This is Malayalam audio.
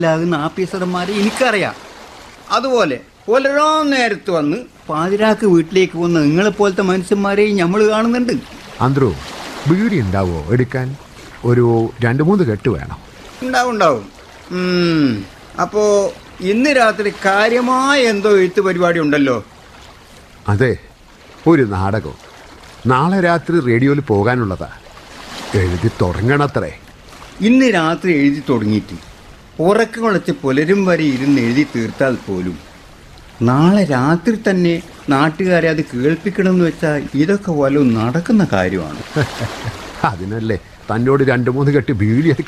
ലാകുന്ന ആഫീസർമാരെ എനിക്കറിയാം അതുപോലെ പുലരോ നേരത്ത് വന്ന് പാതിരാക്ക് വീട്ടിലേക്ക് വന്ന നിങ്ങളെപ്പോലത്തെ മനുഷ്യന്മാരെയും നമ്മൾ കാണുന്നുണ്ട് അന്ത്രു ബീഡി ഉണ്ടാവോ എടുക്കാൻ ഒരു രണ്ട് മൂന്ന് കെട്ട് വേണം ഉണ്ടാവും ഉണ്ടാവും ഉം, അപ്പോ ഇന്ന് രാത്രി കാര്യമായ എന്തോ എഴുത്ത് പരിപാടി ഉണ്ടല്ലോ അതെ ഒരു നാടകം നാളെ രാത്രി റേഡിയോയിൽ പോകാനുള്ളതാ എഴുതി തുടങ്ങണത്രേ ഇന്ന് രാത്രി എഴുതി തുടങ്ങിയിട്ട് ഉറക്കം കുളച്ച് പുലരും വരെ ഇരുന്ന് എഴുതി തീർത്താൽ പോലും നാളെ രാത്രി തന്നെ നാട്ടുകാരെ അത് കേൾപ്പിക്കണമെന്ന് വെച്ചാൽ ഇതൊക്കെ വല്ലതും നടക്കുന്ന കാര്യമാണ് അതിനല്ലേ തന്നോട് രണ്ട് മൂന്ന് കെട്ട് ബീഡി